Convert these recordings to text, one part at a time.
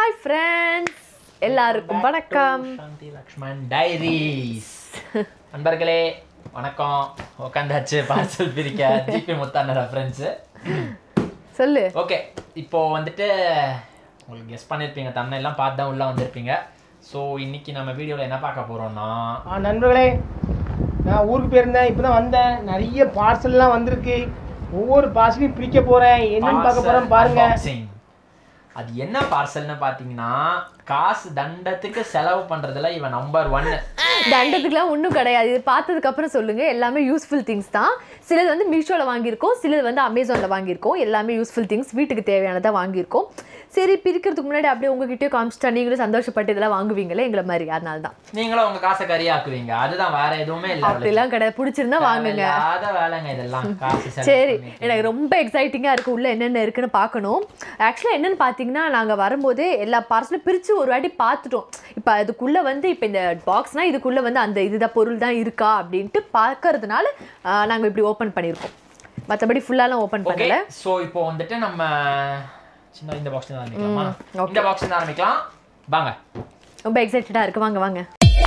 Hi friends எல்லாருக்கும் வணக்கம் சாந்தி Lakshman diaries நண்பர்களே வணக்கம் உட்காந்தாச்சு பார்சல் பிரிக்க ஜிபி முத்தான ரெஃபரன்ஸு சொல்லு ஓகே இப்போ வந்துட்டு உங்களுக்கு கெஸ் பண்ணியிருப்பீங்க தன்னை எல்லாம் பார்த்து தான் உள்ளே வந்திருப்பீங்க ஸோ இன்னைக்கு நம்ம வீடியோவில் என்ன பார்க்க போகிறோம்னா ஆ நண்பர்களே நான் ஊருக்கு போயிருந்தேன் இப்போ தான் வந்தேன் நிறைய பார்சல்லாம் வந்திருக்கு ஒவ்வொரு பார்சலையும் பிரிக்க போகிறேன் என்னன்னு பார்க்க போகிறோம் பாருங்க unboxing. அது என்ன பார்சல்னு பார்த்தீங்கன்னா காசு தண்டத்துக்கு செலவு பண்ணுறதுல இவன் நம்பர் ஒன்னு தண்டத்துக்குலாம் ஒன்றும் கிடையாது இது பார்த்ததுக்கு அப்புறம் சொல்லுங்க எல்லாமே யூஸ்ஃபுல் திங்ஸ் தான் சிலது வந்து மீஷோவில் வாங்கியிருக்கோம் சிலது வந்து அமேசானில் வாங்கியிருக்கோம் எல்லாமே யூஸ்ஃபுல் திங்ஸ் வீட்டுக்கு தேவையானதை வாங்கியிருக்கோம் சரி பிரிக்கிறதுக்கு முன்னாடி அப்படியே உங்ககிட்டயே காமிச்சிட்டா நீங்களும் சந்தோஷப்பட்டு இதெல்லாம் வாங்குவீங்களே எங்களை மாதிரி அதனால தான் நீங்களும் உங்க காசை கறியாக்குவீங்க அதுதான் வேற எதுவுமே இல்லை அப்படிலாம் கிடையாது பிடிச்சிருந்தா வாங்குங்க தேவையில்லாத வேலைங்க இதெல்லாம் காசு செலவு சரி பண்ணி. எனக்கு ரொம்ப எக்ஸைட்டிங்காக இருக்குது உள்ள என்னென்ன இருக்குன்னு பார்க்கணும் ஆக்சுவலாக என்னென்னு பார்த்தீங்கன்னா நாங்கள் வரும்போதே எல்லா பார்சலும் பிரித்து ஒரு வாட்டி பார்த்துட்டோம் இப்போ அதுக்குள்ளே வந்து இப்போ இந்த பாக்ஸ்னால் இதுக்குள்ளே வந்து அந்த இதுதான் பொருள் தான் இருக்கா அப்படின்ட்டு பார்க்கறதுனால நாங்கள் இப்படி ஓப்பன் பண்ணியிருக்கோம் மற்றபடி ஃபுல்லாலாம் ஓப்பன் ஓகே பண்ணல சோ இப்போ வந்துட்டு நம்ம சின்ன இந்த பாக்ஸ்ல இருந்து ஆரம்பிக்கலாமா ம், okay. இந்த பாக்ஸ்ல இருந்து ஆரம்பிக்கலாம் வாங்க ரொம்ப எக்ஸைட்டடாக இருக்குது வாங்க வாங்க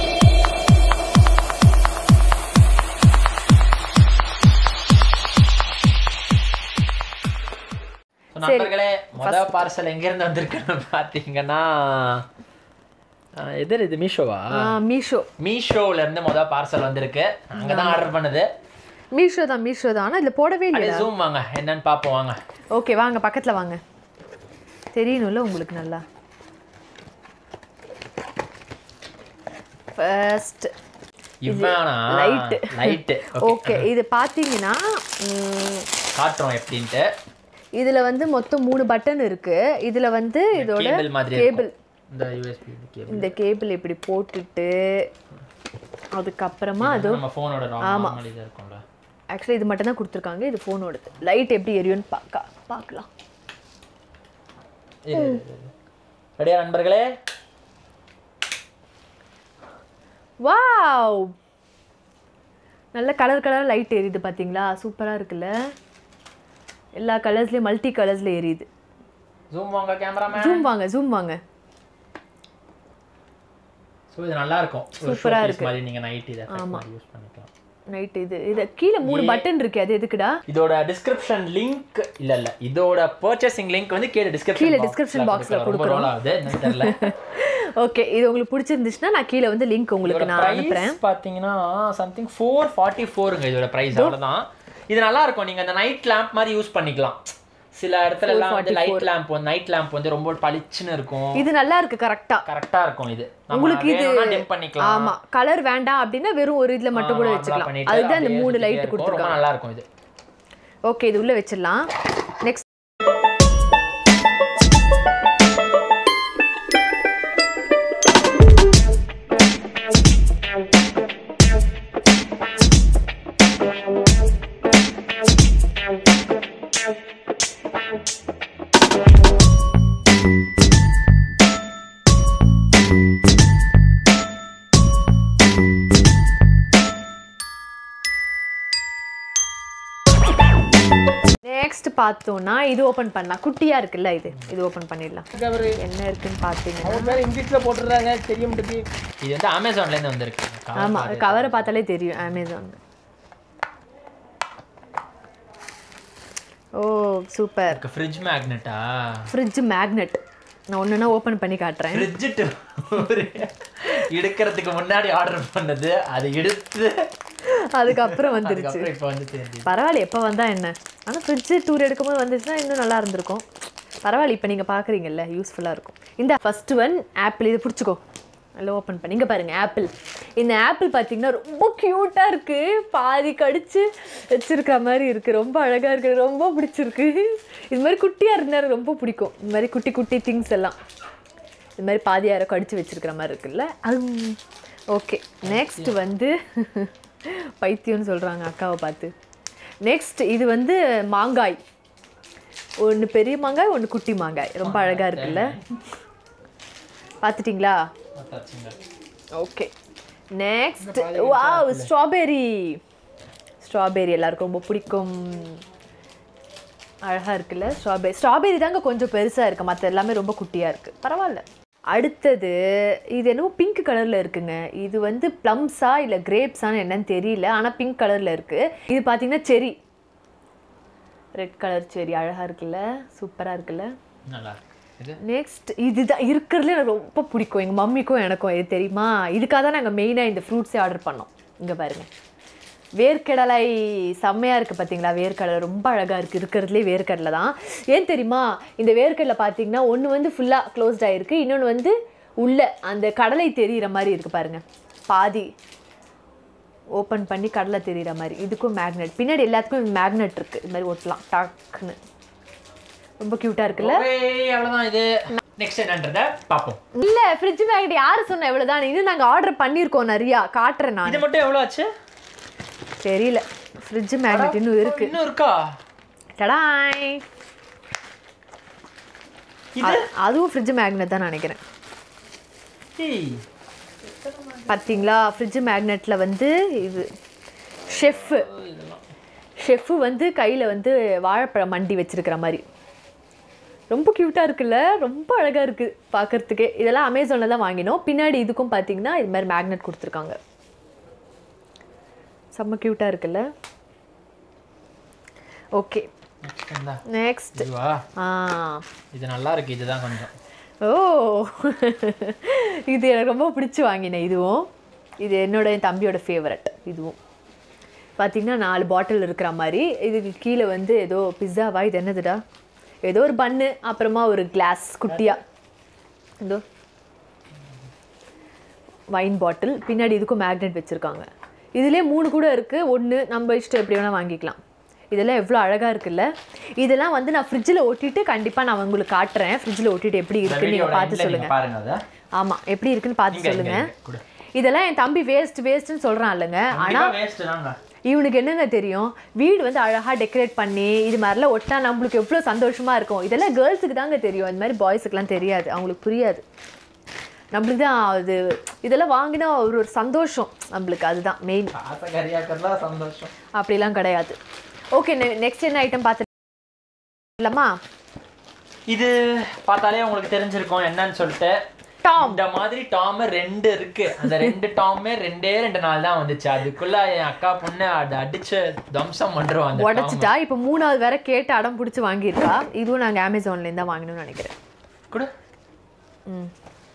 So, நண்பர்களே முத பார்சல் எங்க இருந்து வந்திருக்குன்னு பாத்தீங்கன்னா அஹ், எது இது மீஷோவா மீஷோ மீஷோல இருந்து முத பார்சல் வந்திருக்கு அங்க தான் ஆர்டர் பண்ணது மீஷோ தான் மீஷோ தான் ஆனால் இதில் போடவே இல்லை அப்படியே ஜூம் வாங்க என்னன்னு பாப்போம் வாங்க ஓகே வாங்க பக்கத்தில் வாங்க தெரியணும்ல உங்களுக்கு நல்லா ஃபர்ஸ்ட் இவனா light. லைட் ஓகே இது பார்த்தீங்கன்னா ம், காட்டுறோம் எப்படின்ட்டு இதுல வந்து மொத்தம் மூணு பட்டன் இருக்கு இதுல வந்து இதோட கேபிள் மாதிரி கேபிள் இருக்கும். இந்த யூஎஸ்பி கேபிள் இந்த கேபிள் இப்படி போட்டுட்டு அதுக்கப்புறமா அது நம்ம போனோட நார்மல் இது இருக்கும்ல ஆக்சுவலி இது மட்டும் தான் கொடுத்துருக்காங்க இது ஃபோனோடது லைட் எப்படி எரியும்னு பார்க்க பார்க்கலாம் ரெடியா நண்பர்களே வாவ் நல்ல கலர் கலர் லைட் எரியுது பார்த்தீங்களா சூப்பராக இருக்குல்ல எல்லா கலர்ஸ்லேயும் மல்டி கலர்ஸில் எரியுது ஜூம் வாங்க கேமராமேன் ஜூம் வாங்க ஜூம் வாங்க ஸோ இது நல்லா இருக்கும் ஒரு சூப்பரா showcase மாதிரி நீங்க நைட் இதை யூஸ் பண்ணிக்கலாம் நைட் இது இது கீழே மூணு பட்டன் இருக்கு அது எதுக்குடா இதோட டிஸ்கிரிப்ஷன் லிங்க் இல்ல இல்ல இதோட பர்ச்சேசிங் லிங்க் வந்து கீழே டிஸ்கிரிப்ஷன் கீழே description box ல ரொம்ப ரோல் ஆகுது என்னன்னு தெரியல ஓகே இது உங்களுக்கு பிடிச்சிருந்துச்சுன்னா நான் கீழே வந்து லிங்க் உங்களுக்கு நான் அனுப்புறேன் பிரைஸ் பாத்தீங்கன்னா சம்திங் ஃபோர் ஃபார்ட்டி ஃபோருங்க இதோட பிரைஸ் அவ்வளவுதான் இது நல்லா இருக்கும் நீங்க அந்த நைட் லேம்ப் மாதிரி யூஸ் பண்ணிக்கலாம் சில இடத்துல எல்லாம் வந்து லைட் லேம்ப் வந்து நைட் லேம்ப் வந்து ரொம்ப பளிச்சுன்னு இருக்கும் இது நல்லா இருக்கு கரெக்டா கரெக்டா இருக்கும் இது நம்ம உங்களுக்கு இது- வேணும்னா dim பண்ணிக்கலாம் ஆமா கலர் வேண்டாம் அப்படின்னா வெறும் ஒரு இதுல மட்டும் கூட ஆ, வச்சுக்கலாம் பண்ணிட்டு அதுதான் இந்த அப்படியே மூணு சுத்திட்டே லைட் இருக்கும். ரொம்ப கொடுத்துருக்காங்க நல்லா இருக்கும் இது ஓகே இது உள்ள வச்சிடலாம் நெக்ஸ்ட் நெக்ஸ்ட் பார்த்தோம்னா இது ஓபன் பண்ணலாம் குட்டியா இருக்குல்ல இது இது ஓபன் பண்ணிடலாம் அவரு என்ன இருக்குன்னு பார்த்தீங்கன்னா அவர் பேர் இங்கிலீஷில் போட்டுடுறாங்க தெரிய மாட்டேங்குது இது வந்து அமேசான்ல இருந்து வந்திருக்கு ஆமா கவரை பார்த்தாலே தெரியும் அமேசான் ஓ சூப்பர் ஃப்ரிட்ஜ் மேக்னெட்டா ஃப்ரிட்ஜ் மேக்னெட் நான் ஒன்றுனா ஓப்பன் பண்ணி காட்டுறேன் ஃப்ரிட்ஜ் ஒரு எடுக்கிறதுக்கு முன்னாடி ஆர்டர் பண்ணது அது எடுத்து அதுக்கப்புறம் வந்துருச்சு அதுக்கப்புறம் இப்போ வந்து தெரிஞ்சு பரவாயில்ல எப்போ வந்தா என்ன ஆனால் ஃப்ரிட்ஜு டூர் எடுக்கும்போது வந்துச்சுன்னா இன்னும் நல்லா இருந்திருக்கும் பரவாயில்ல இப்போ நீங்கள் பார்க்குறீங்கல்ல யூஸ்ஃபுல்லாக இருக்கும் இந்த ஃபர்ஸ்ட் ஒன் ஆப்பிள் இது பிடிச்சிக்கோ நல்லா ஓப்பன் பண்ணி இங்கே பாருங்கள் ஆப்பிள் இந்த ஆப்பிள் பார்த்தீங்கன்னா ரொம்ப க்யூட்டாக இருக்குது பாதி கடிச்சு வச்சிருக்க மாதிரி இருக்குது ரொம்ப அழகாக இருக்குது ரொம்ப பிடிச்சிருக்கு இது மாதிரி குட்டியாக இருந்தால் எனக்கு ரொம்ப பிடிக்கும் இந்த மாதிரி குட்டி குட்டி திங்ஸ் எல்லாம் இது மாதிரி பாதி யாரோ கடிச்சு வச்சிருக்கிற மாதிரி இருக்குல்ல அது ஓகே நெக்ஸ்ட் வந்து பைத்தியம்னு சொல்கிறாங்க அக்காவை பார்த்து நெக்ஸ்ட் இது வந்து மாங்காய் ஒன்று பெரிய மாங்காய் ஒன்று குட்டி மாங்காய் ரொம்ப அழகாக இருக்குல்ல பார்த்துட்டிங்களா பார்த்தாச்சுங்க. Okay next wow strawberry strawberry எல்லாருக்கும் ரொம்ப பிடிக்கும் அழகாக இருக்குல்ல ஸ்ட்ராபெரி ஸ்ட்ராபெரி தாங்க கொஞ்சம் பெருசாக இருக்குது மற்ற எல்லாமே ரொம்ப குட்டியாக இருக்குது பரவாயில்ல அடுத்தது இது என்னவோ பிங்க் கலரில் இருக்குங்க இது வந்து ப்ளம்ஸா இல்லை கிரேப்ஸான்னு என்னன்னு தெரியல ஆனால் பிங்க் கலரில் இருக்குது இது பார்த்தீங்கன்னா செரி ரெட் கலர் செரி அழகாக இருக்குல்ல சூப்பராக இருக்குல்ல நல்லா இருக்கு இது நெக்ஸ்ட் இதுதான் இருக்கிறதுல எனக்கு ரொம்ப பிடிக்கும் எங்கள் மம்மிக்கும் எனக்கும் இது தெரியுமா இதுக்காக தான் நாங்கள் மெயினாக இந்த ஃப்ரூட்ஸே ஆர்டர் பண்ணோம் இங்கே பாருங்க வேர்க்கடலை செம்மையாக இருக்குது பார்த்தீங்களா வேர்க்கடலை ரொம்ப அழகாக இருக்குது இருக்கிறதுலே வேர்க்கடலை தான் ஏன் தெரியுமா இந்த வேர்க்கடலை பார்த்தீங்கன்னா ஒன்று வந்து ஃபுல்லாக க்ளோஸ்ட் ஆகிருக்கு இன்னொன்று வந்து உள்ள அந்த கடலை தெரியிற மாதிரி இருக்குது பாருங்க பாதி ஓப்பன் பண்ணி கடலை தெரியிற மாதிரி இதுக்கும் மேக்னெட் பின்னாடி எல்லாத்துக்கும் மேக்னெட் இருக்குது இது மாதிரி ஒட்டலாம் டக்குன்னு ரொம்ப க்யூட்டாக இருக்குல்ல ஓகே அவ்வளவுதான் இது நெக்ஸ்ட் என்னன்றத பார்ப்போம் இல்ல ஃப்ரிட்ஜ் மேக்னெட் யாரு சொன்ன இவ்வளவுதான் இது நாங்க ஆர்டர் பண்ணிருக்கோம் நிறைய காட்டுறேன் நான் இது மட்டும் எவ்வளவு ஆச்சு தெரியல ஃப்ரிட்ஜ் மேக்னெட் இன்னும் இருக்கு இன்னும் இருக்கா டடாய் இது அ- அதுவும் ஃப்ரிட்ஜ் மேக்னெட் தான் நினைக்கிறேன் ஏய், பாத்தீங்களா ஃப்ரிட்ஜ் மேக்னெட்ல வந்து இது ஷெஃப் இதெல்லாம் ஷெஃப் வந்து கையில வந்து வாழைப்பழம் மண்டி வச்சிருக்கிற மாதிரி ரொம்ப க்யூட்டாக இருக்குல்ல ரொம்ப அழகாக இருக்குது பார்க்கறதுக்கே இதெல்லாம் அமேசானில் தான் வாங்கினோம் பின்னாடி இதுக்கும் பார்த்தீங்கன்னா இது மாதிரி மேக்னெட் கொடுத்துருக்காங்க செம்ம க்யூட்டாக இருக்குல்ல ஓகே next இந்தா. நெக்ஸ்ட் இதுவா ஆ இது நல்லா இருக்கு இதுதான் கொஞ்சம் ஓ இது எனக்கு ரொம்ப பிடிச்சி வாங்கினேன் இதுவும் இது என்னோட என் தம்பியோட ஃபேவரட் இதுவும் பார்த்தீங்கன்னா நாலு பாட்டில் இருக்கிற மாதிரி இதுக்கு கீழே வந்து ஏதோ பிஸ்ஸாவா இது என்னதுடா ஏதோ ஒரு பன்னு அப்புறமா ஒரு கிளாஸ் குட்டியா இதோ வைன் பாட்டில் பின்னாடி இதுக்கும் மேக்னெட் வச்சுருக்காங்க இதுலேயே மூணு கூட இருக்குது ஒன்று நம்ம இஷ்டம் எப்படி வேணால் வாங்கிக்கலாம் இதெல்லாம் எவ்வளோ அழகாக இருக்குல்ல இதெல்லாம் வந்து நான் ஃப்ரிட்ஜில் ஒட்டிட்டு கண்டிப்பாக நான் உங்களுக்கு காட்டுறேன் ஃப்ரிட்ஜில் ஒட்டிட்டு எப்படி இருக்குன்னு நீங்கள் பார்த்து சொல்லுங்கள் பாருங்க அத ஆமாம் எப்படி இருக்குன்னு பார்த்து இங்க, இங்க, சொல்லுங்கள் இங்க, கொடு. இதெல்லாம் என் தம்பி வேஸ்ட் வேஸ்ட்டுன்னு சொல்கிறான் இல்லைங்க கண்டிப்பா வேஸ்ட் தாங்க இவனுக்கு என்னங்க தெரியும் வீடு வந்து அழகாக டெக்கரேட் பண்ணி இது மாதிரிலாம் ஒட்டினா நம்மளுக்கு எவ்வளோ சந்தோஷமாக இருக்கும் இதெல்லாம் கேர்ள்ஸுக்கு தாங்க தெரியும் இந்த மாதிரி பாய்ஸுக்குலாம் தெரியாது அவங்களுக்கு புரியாது நம்மளுக்கு தான் அது இதெல்லாம் வாங்கினா ஒரு ஒரு சந்தோஷம் நம்மளுக்கு அதுதான் மெயின் ஆசை கரியாக்கிறதுலாம் சந்தோஷம் அப்படிலாம் கிடையாது ஓகே நெக்ஸ்ட் என்ன ஐட்டம் பார்த்துலாமா இது பார்த்தாலே உங்களுக்கு தெரிஞ்சிருக்கும் என்னன்னு சொல்லிட்டு டாம் இந்த மாதிரி டாம் ரெண்டு இருக்கு அந்த ரெண்டு டாமே ரெண்டே ரெண்டு நாள் தான் வந்துச்சு அதுக்குள்ள என் அக்கா பொண்ணு அதை அடிச்சு தம்சம் பண்றோம் அந்த உடச்சிட்டா இப்போ மூணாவது வேற கேட்டு அடம் பிடிச்சி வாங்கியிருக்கா இதுவும் நாங்கள் அமேசான்லேருந்து தான் வாங்கணும்னு நினைக்கிறேன் கொடு ம்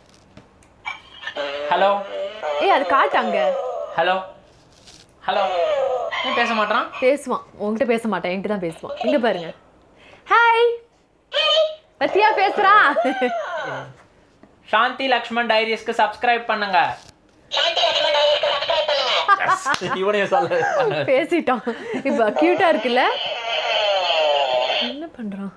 ஹலோ ஏய் அது காட்டாங்க ஹலோ ஹலோ ஏன் பேச மாட்டான் பேசுவான் உன்கிட்ட பேச மாட்டான் என்கிட்ட தான் பேசுவான் இங்க பாருங்க ஹாய் பத்தியா பேசுறான் சாந்தி லக்ஷ்மண் டைரிஸ்க்கு சப்ஸ்கிரைப் பண்ணுங்க இவனையும் சொல்ல பேசிட்டான் இப்போ கியூட்டா இருக்குல்ல என்ன பண்றான்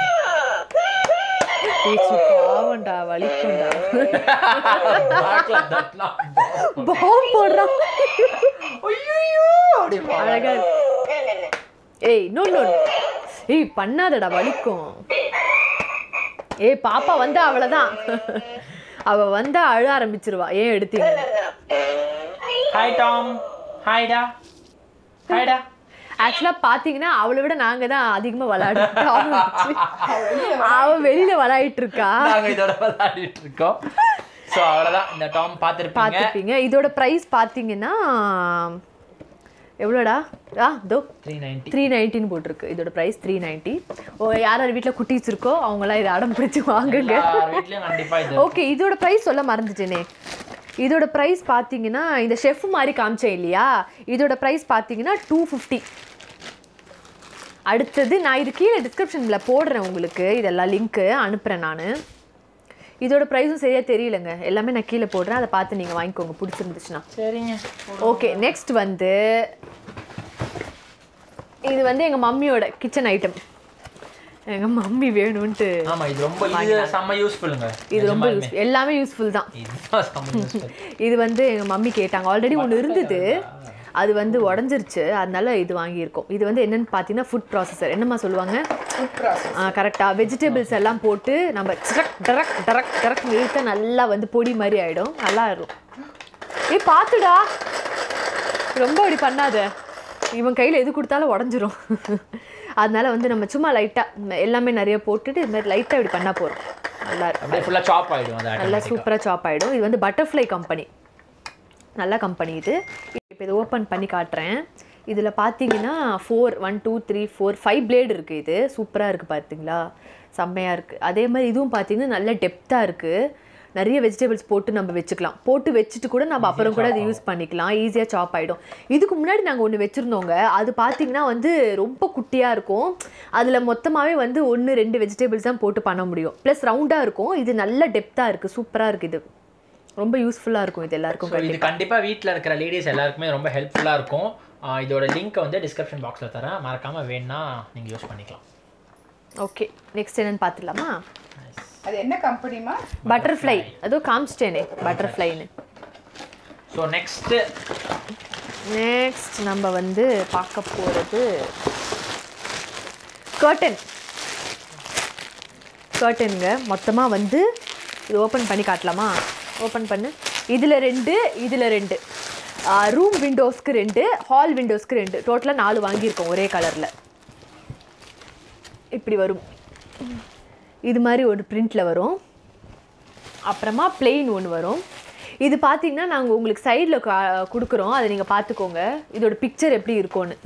பேச்சு பாவம்டா வலிக்கும்டா Backல தட்டினா பாம் போடுறான் ஐயையோ, அப்படி பா- அழகா இருக்கு ஏய் நோ நோ ஏய் பண்ணாதடா வலிக்கும் ஏய் பாப்பா வந்தா அவ்வளவுதான் அவ வந்தா அழ ஆரம்பிச்சிருவா ஏன் எடுத்தீங்க ஹாய் டாம் ஹாய்டா ஹாய்டா ஆக்சுவலா பாத்தீங்கன்னா அவளை விட நாங்க தான் அதிகமா விளையாடுறோம் அவ வெளியில விளையாடிட்டு இருக்கா நாங்க இதோட விளையாடிட்டு இருக்கோம் சோ அவ்வளவுதான் இந்த டாம் பார்த்திருப்பீங்க பார்த்துப்பீங்க இதோட ப்ரைஸ் பார்த்தீங்கன்னா எவ்வளோடா ஆ தோ த்ரீ நைன்டி த்ரீ நைன்ட்டின்னு போட்டிருக்கு இதோட ப்ரைஸ் த்ரீ நைன்ட்டி ஓ யார் யார் வீட்டில் குட்டீஸ் இருக்கோ அவங்களாம் இதை அடம் பிடிச்சி வாங்குங்க எல்லார் வீட்லயும் கண்டிப்பா இது ஓகே இதோட ப்ரைஸ் சொல்ல மறந்துட்டேனே இதோட ப்ரைஸ் பார்த்தீங்கன்னா இந்த ஷெஃப் மாதிரி காமிச்சேன் இல்லையா இதோட ப்ரைஸ் பார்த்தீங்கன்னா டூ ஃபிஃப்டி அடுத்தது நான் இது கீழே டிஸ்கிரிப்ஷனில் போடுறேன் உங்களுக்கு இதெல்லாம் லிங்க்கு அனுப்புகிறேன் நான் இதோட ப்ரைஸும் சரியாக தெரியலங்க எல்லாமே நான் கீழே போடுறேன் அதை பார்த்து நீங்கள் வாங்கிக்கோங்க பிடிச்சிருந்துச்சுன்னா சரிங்க ஓகே நெக்ஸ்ட் வந்து இது வந்து எங்கள் மம்மியோட கிச்சன் ஐட்டம் எங்கள் மம்மி வேணும்ன்ட்டு ஆமா இது ரொம்ப இது செம்ம யூஸ்ஃபுல்லுங்க இது ரொம்ப யூஸ் எல்லாமே யூஸ்ஃபுல் தான் இதுதான் செம்ம யூஸ்ஃபுல் இது வந்து எங்கள் மம்மி கேட்டாங்க ஆல்ரெடி ஒன்று இருந்தது அது வந்து உடஞ்சிருச்சு அதனால இது வாங்கியிருக்கோம் இது வந்து என்னன்னு பார்த்தீங்கன்னா ஃபுட் ப்ராசஸர் என்னம்மா சொல்லுவாங்க கரெக்டாக வெஜிடபிள்ஸ் எல்லாம் போட்டு நம்ம டரக் டரக் டரக் டரக் இழுத்தா நல்லா வந்து பொடி மாதிரி ஆகிடும் நல்லா இருக்கும் ஏய் பார்த்துடா ரொம்ப அப்படி பண்ணாத இவன் கையில் எது கொடுத்தாலும் உடஞ்சிரும் அதனால வந்து நம்ம சும்மா லைட்டாக எல்லாமே நிறைய போட்டுட்டு இது மாதிரி லைட்டாக இப்படி பண்ணால் போகிறோம் நல்லா இருக்கும் அப்படியே ஃபுல்லா சாப் ஆயிடும் அது நல்லா automatic ஆ. சூப்பராக சாப் ஆகிடும் இது வந்து பட்டர்ஃப்ளை கம்பெனி நல்ல கம்பெனி இது இப்போ இதை ஓப்பன் பண்ணி காட்டுறேன் இதில் பார்த்தீங்கன்னா four one two three four five blade இருக்குது இது சூப்பராக இருக்குது பார்த்தீங்களா செம்மையாக இருக்குது அதே மாதிரி இதுவும் பார்த்தீங்கன்னா நல்ல டெப்த்தாக இருக்குது நிறைய வெஜிடபிள்ஸ் போட்டு நம்ம வச்சுக்கலாம் போட்டு வச்சுட்டு கூட நம்ம அப்புறம் கூட அதை யூஸ் பண்ணிக்கலாம் ஈஸியாக சாப் ஆகிடும் இதுக்கு முன்னாடி நாங்கள் ஒன்று வச்சுருந்தோங்க அது பார்த்தீங்கன்னா வந்து ரொம்ப குட்டியாக இருக்கும் அதில் மொத்தமாகவே வந்து ஒன்று ரெண்டு வெஜிடபிள்ஸ் தான் போட்டு பண்ண முடியும் ப்ளஸ் ரவுண்டாக இருக்கும் இது நல்ல டெப்த்தாக இருக்குது சூப்பராக இருக்குது இது ரொம்ப யூஸ்ஃபுல்லாக இருக்கும் இது எல்லாருக்கும் ஸோ இது கண்டிப்பா வீட்ல இருக்கிற லேடிஸ் எல்லாருக்குமே ரொம்ப ஹெல்ப்ஃபுல்லா இருக்கும் ஆஹ் இதோட லிங்க் வந்து டிஸ்கிரிப்ஷன் பாக்ஸ்ல தரேன் மறக்காம வேணா நீங்க யூஸ் பண்ணிக்கலாம் ஓகே நெக்ஸ்ட் என்னன்னு பார்த்துலாமா அது என்ன கம்பெனிமா பட்டர்ஃப்ளை அதோ காமிச்சிட்டேனே பட்டர்ஃப்ளைன்னு ஸோ நெக்ஸ்ட் நெக்ஸ்ட் நம்ம வந்து பார்க்க போகிறது கர்டன் கர்டனுங்க மொத்தமாக வந்து இது ஓப்பன் பண்ணி காட்டலாமா ஓப்பன் பண்ணு இதில் ரெண்டு இதில் ரெண்டு ரூம் விண்டோஸ்க்கு ரெண்டு ஹால் விண்டோஸ்க்கு ரெண்டு டோட்டலாக நாலு வாங்கியிருக்கோம் ஒரே கலரில் இப்படி வரும் இது மாதிரி ஒரு பிரிண்டில் வரும் அப்புறமா plain ஒன்று வரும் இது பார்த்தீங்கன்னா நாங்கள் உங்களுக்கு சைடில் கொடுக்குறோம் அதை நீங்கள் பார்த்துக்கோங்க இதோட பிக்சர் எப்படி இருக்கும்னு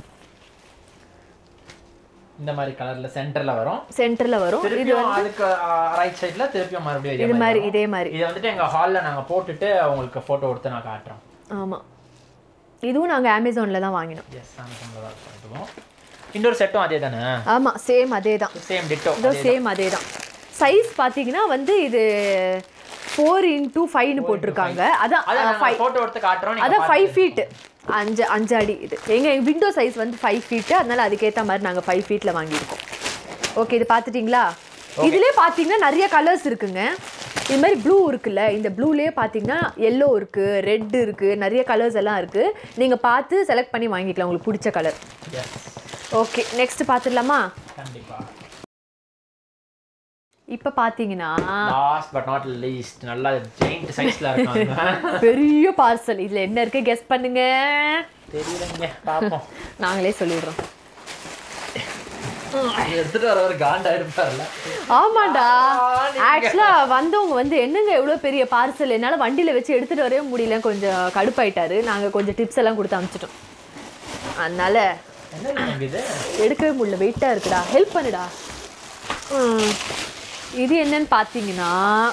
இந்த மாதிரி கலர்ல சென்டர்ல வரும் சென்டரில் வரும் இது திருப்பியும் அதுக்கு ரைட் சைடுல திருப்பியும் மறுபடியும் இதே இது மாதிரி வரும். இதே மாதிரி இதை வந்துட்டு எங்க ஹால்ல நாங்க போட்டுட்டு உங்களுக்கு போட்டோ எடுத்து நான் காட்டுறோம் ஆமாம் இதுவும் நாங்கள் அமேசானில் தான் வாங்கினோம் எஸ் அமேசான்ல தான் பண்ணுவோம் இன்னொரு செட்டும் அதே தானே ஆமாம் சேம் அதே தான் சேம் டிட்டோ இதோ சேம் அதே தான் சைஸ் பார்த்தீங்கன்னா வந்து இது ஃபோர் இன்டூ ஃபைவ்னு போட்டிருக்காங்க அதான் அதான் ஃபைவ் போட்டோ எடுத்து காட்டுறோம் நீங்க அதான் ஃபைவ் ஃபீட்டு அஞ்சு அஞ்சு அடி இது எங்கள் விண்டோ சைஸ் வந்து ஃபைவ் ஃபீட்டு அதனால அதுக்கேற்ற மாதிரி நாங்கள் ஃபைவ் ஃபீட்டில் வாங்கியிருக்கோம் ஓகே இது பார்த்துட்டிங்களா இதுலேயே பார்த்தீங்கன்னா நிறைய கலர்ஸ் இருக்குங்க இது மாதிரி ப்ளூ இருக்குல்ல இந்த ப்ளூலேயே பார்த்தீங்கன்னா எல்லோ இருக்குது ரெட் இருக்குது நிறைய கலர்ஸ் எல்லாம் இருக்குது நீங்கள் பார்த்து செலக்ட் பண்ணி வாங்கிக்கலாம் உங்களுக்கு பிடிச்ச கலர் எஸ் ஓகே நெக்ஸ்ட் பார்த்துடலாமா கண்டிப்பா இப்போ பார்த்தீங்கன்னா லாஸ்ட் பட் நாட் லீஸ்ட் நல்லா ஜெயிண்ட் சைஸ்ல இருக்காங்க பெரிய பார்சல் இதில் என்ன இருக்குது கெஸ் பண்ணுங்க தெரியலங்க பாப்போம் நாங்களே சொல்லிடுறோம் எடுத்துட்டு வர ஒரு காண்டா இருப்பார்ல ஆமாண்டா ஆக்சுவலா வந்தவங்க வந்து என்னங்க எவ்வளோ பெரிய பார்சல் என்னால் வண்டியில் வச்சு எடுத்துட்டு வரவே முடியல கொஞ்சம் கடுப்பாயிட்டாரு நாங்கள் கொஞ்சம் டிப்ஸ் எல்லாம் கொடுத்து அனுப்பிச்சிட்டோம் அதனால என்ன இருக்கு இது எடுக்கவே முடியல வெயிட்டாக இருக்குடா ஹெல்ப் பண்ணுடா ம். இது என்னன்னு பார்த்தீங்கன்னா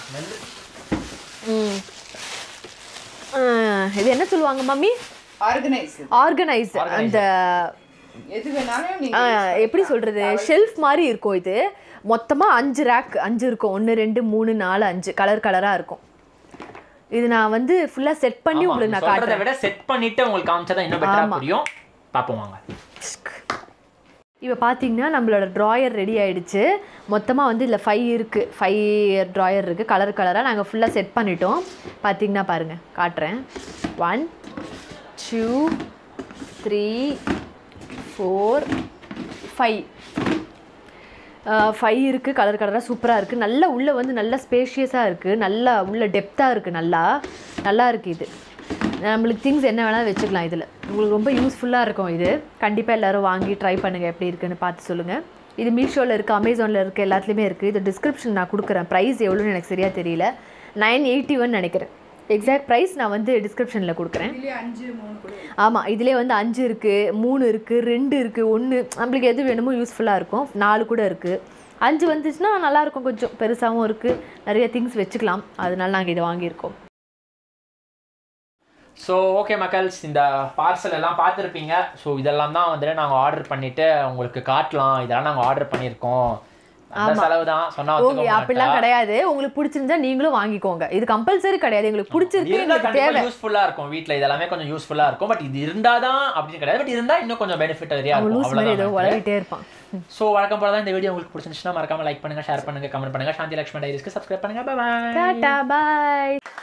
ம். ஆ, இது என்ன சொல்லுவாங்க மம்மி ஆர்கனைஸ் ஆர்கனைஸ் அந்த எது வேணாலும் ஆ, நீங்க எப்படி சொல்றது ஷெல்ஃப் மாதிரி இருக்கும் இது மொத்தமா அஞ்சு ரேக் அஞ்சு இருக்கும் ஒன்று ரெண்டு மூணு நாலு அஞ்சு கலர் கலரா இருக்கும் இது நான் வந்து ஃபுல்லா செட் பண்ணி ஆமா, உங்களுக்கு நான் சொல்றதை காட்டுறேன் விட செட் பண்ணிட்டு உங்களுக்கு காமிச்சா இன்னும் பெட்டரா ஆமா. புரியும் பாப்போம் வாங்க இப்போ பார்த்தீங்கன்னா நம்மளோட ட்ராயர் ரெடி ஆயிடுச்சு மொத்தமாக வந்து இதில் ஃபைவ் இருக்குது ஃபைவ் ட்ராயர் இருக்குது கலர் கலராக நாங்கள் ஃபுல்லாக செட் பண்ணிட்டோம் பார்த்தீங்கன்னா பாருங்கள் காட்டுறேன் one two three four five five இருக்குது கலர் கலராக சூப்பராக இருக்குது நல்லா உள்ளே வந்து நல்லா ஸ்பேஷியஸாக இருக்குது நல்லா உள்ள டெப்த்தாக இருக்குது நல்லா நல்லா இருக்குது இது நம்மளுக்கு திங்ஸ் என்ன வேணாலும் வச்சுக்கலாம் இதில் உங்களுக்கு ரொம்ப யூஸ்ஃபுல்லாக இருக்கும் இது கண்டிப்பாக எல்லோரும் வாங்கி ட்ரை பண்ணுங்கள் எப்படி இருக்குன்னு பார்த்து சொல்லுங்கள் இது மீஷோவில் இருக்குது அமேசானில் இருக்குது எல்லாத்துலேயுமே இருக்குது இது டிஸ்கிரிப்ஷன் நான் கொடுக்குறேன் ப்ரைஸ் எவ்வளோன்னு எனக்கு சரியாக தெரியல நைன் எயிட்டி ஒன் நினைக்கிறேன் எக்ஸாக்ட் ப்ரைஸ் நான் வந்து டிஸ்கிரிப்ஷனில் கொடுக்குறேன் இதுலயே அஞ்சு மூணு கூட ஆமாம் இதிலே வந்து அஞ்சு இருக்குது மூணு இருக்குது ரெண்டு இருக்குது ஒன்று நம்மளுக்கு எது வேணுமோ யூஸ்ஃபுல்லாக இருக்கும் நாலு கூட இருக்குது அஞ்சு வந்துச்சுன்னா நல்லாயிருக்கும் கொஞ்சம் பெருசாகவும் இருக்குது நிறைய திங்ஸ் வச்சுக்கலாம் அதனால நாங்கள் இதை வாங்கியிருக்கோம் ஸோ ஓகே மக்கள்ஸ் இந்த பார்சல் எல்லாம் பார்த்துருப்பீங்க ஸோ இதெல்லாம் தான் வந்துட்டு நாங்கள் ஆர்டர் பண்ணிட்டு உங்களுக்கு காட்டலாம் இதெல்லாம் நாங்கள் ஆர்டர் பண்ணியிருக்கோம் அந்த செலவு தான் சொன்னா ஓகே அப்படிலாம் கிடையாது உங்களுக்கு பிடிச்சிருந்தா நீங்களும் வாங்கிக்கோங்க இது கம்பல்சரி கிடையாது எங்களுக்கு பிடிச்சிருக்கு இருந்தா எங்களுக்கு கண்டிப்பா தேவை யூஸ்ஃபுல்லா இருக்கும் வீட்ல இதெல்லாமே கொஞ்சம் யூஸ்ஃபுல்லா இருக்கும் பட் இது இருந்தாதான் அப்படின்னு கிடையாது பட் இருந்தா இன்னும் கொஞ்சம் பெனிஃபிட் நிறையா அவன் இருக்கும் லூஸ் மாதிரி ஏதோ அவ்வளவுதான் வளரிட்டே இருப்பான் ஸோ வழக்கம் போல தான் இந்த வீடியோ உங்களுக்கு பிடிச்சிருந்துச்சுன்னா மறக்காம லைக் பண்ணுங்க ஷேர் பண்ணுங்க கமெண்ட் பண்ணுங்க சாந்தி லட்சுமி டைரிஸ்க்கு சப்ஸ்கிரைப் பண்ணுங்க பாய் டாடா பாய்